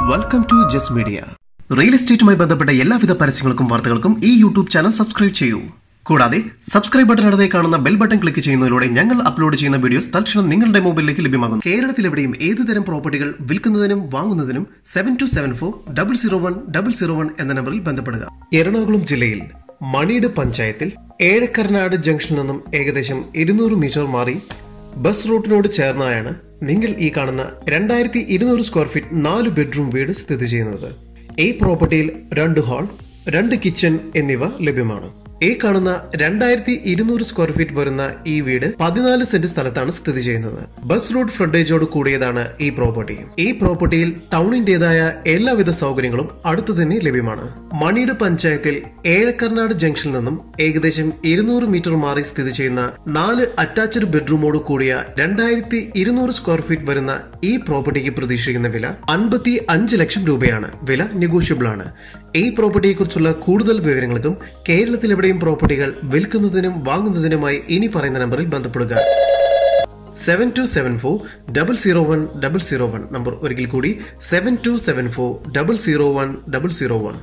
welcome to just media real എസ്റ്റേറ്റുമായി ബന്ധപ്പെട്ട എല്ലാവിധ പരസ്യങ്ങൾക്കും വാർത്തകൾക്കും ഈ യൂട്യൂബ് ചാനൽ സബ്സ്ക്രൈബ് ചെയ്യൂ കൂടാതെ സബ്സ്ക്രൈബ് ബട്ടൺ അടുത്തേ കാണുന്ന ബെൽ ബട്ടൺ ക്ലിക്ക് ചെയ്യുന്നതിലൂടെ ഞങ്ങൾ അപ്ലോഡ് ചെയ്യുന്ന വീഡിയോസ് തൽക്ഷണം നിങ്ങളുടെ മൊബൈലിലേക്ക് ലഭ്യമാകും കേരളത്തിലെവിടെയും ഏത് തരം പ്രോപ്പർട്ടികൾ വിൽക്കുന്നതിനും വാങ്ങുന്നതിനും seven two seven four double zero one double zero one എന്ന നമ്പറിൽ ബന്ധപ്പെടുക എറണാകുളം ജില്ലയിൽ മണിയുടെ പഞ്ചായത്തിൽ ഏഴക്കരനാട് ജംഗ്ഷനിൽ നിന്നും ഏകദേശം ഇരുന്നൂറ് മീറ്റർ മാറി ബസ് റൂട്ടിനോട് ചേർന്നായാണ് നിങ്ങൾ ഈ കാണുന്ന രണ്ടായിരത്തി ഇരുന്നൂറ് സ്ക്വയർ ഫീറ്റ് നാല് ബെഡ്റൂം വീട് സ്ഥിതി ചെയ്യുന്നത് ഈ പ്രോപ്പർട്ടിയിൽ രണ്ട് ഹാൾ രണ്ട് കിച്ചൺ എന്നിവ ലഭ്യമാണ് ഈ കാണുന്ന രണ്ടായിരത്തി ഇരുന്നൂറ് സ്ക്വയർ ഫീറ്റ് വരുന്ന ഈ വീട് പതിനാല് സെന്റ് സ്ഥലത്താണ് സ്ഥിതി ചെയ്യുന്നത് ബസ് റോഡ് ഫ്രണ്ടേജോട് കൂടിയതാണ് ഈ പ്രോപ്പർട്ടി ഈ പ്രോപ്പർട്ടിയിൽ ടൗണിന്റേതായ എല്ലാവിധ സൗകര്യങ്ങളും അടുത്തു തന്നെ ലഭ്യമാണ് മണിയുടെ പഞ്ചായത്തിൽ ഏഴക്കർനാട് ജംഗ്ഷനിൽ നിന്നും ഏകദേശം ഇരുന്നൂറ് മീറ്റർ മാറി സ്ഥിതി ചെയ്യുന്ന നാല് അറ്റാച്ച്ഡ് ബെഡ്റൂമോട് കൂടിയ രണ്ടായിരത്തി ഇരുന്നൂറ് സ്ക്വയർ ഫീറ്റ് വരുന്ന ഈ പ്രോപ്പർട്ടിക്ക് പ്രതീക്ഷിക്കുന്ന വില അൻപത്തി അഞ്ച് ലക്ഷം രൂപയാണ് വില നെഗോഷ്യബിൾ ആണ് ഈ പ്രോപ്പർട്ടിയെ കുറിച്ചുള്ള കൂടുതൽ വിവരങ്ങൾക്കും കേരളത്തിൽ എവിടെയും പ്രോപ്പർട്ടികൾ വിൽക്കുന്നതിനും വാങ്ങുന്നതിനുമായി ഇനി പറയുന്ന നമ്പറിൽ ബന്ധപ്പെടുക seven two seven four double zero one double zero one number ഒരിക്കൽ കൂടി seven two seven four double zero one double zero one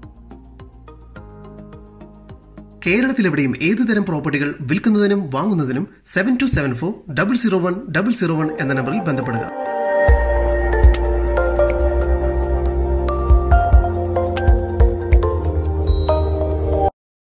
കേരളത്തിലെവിടെയും ഏത് തരം പ്രോപ്പർട്ടികൾ വിൽക്കുന്നതിനും വാങ്ങുന്നതിനും seven two seven four double zero one double zero one എന്ന നമ്പറിൽ ബന്ധപ്പെടുക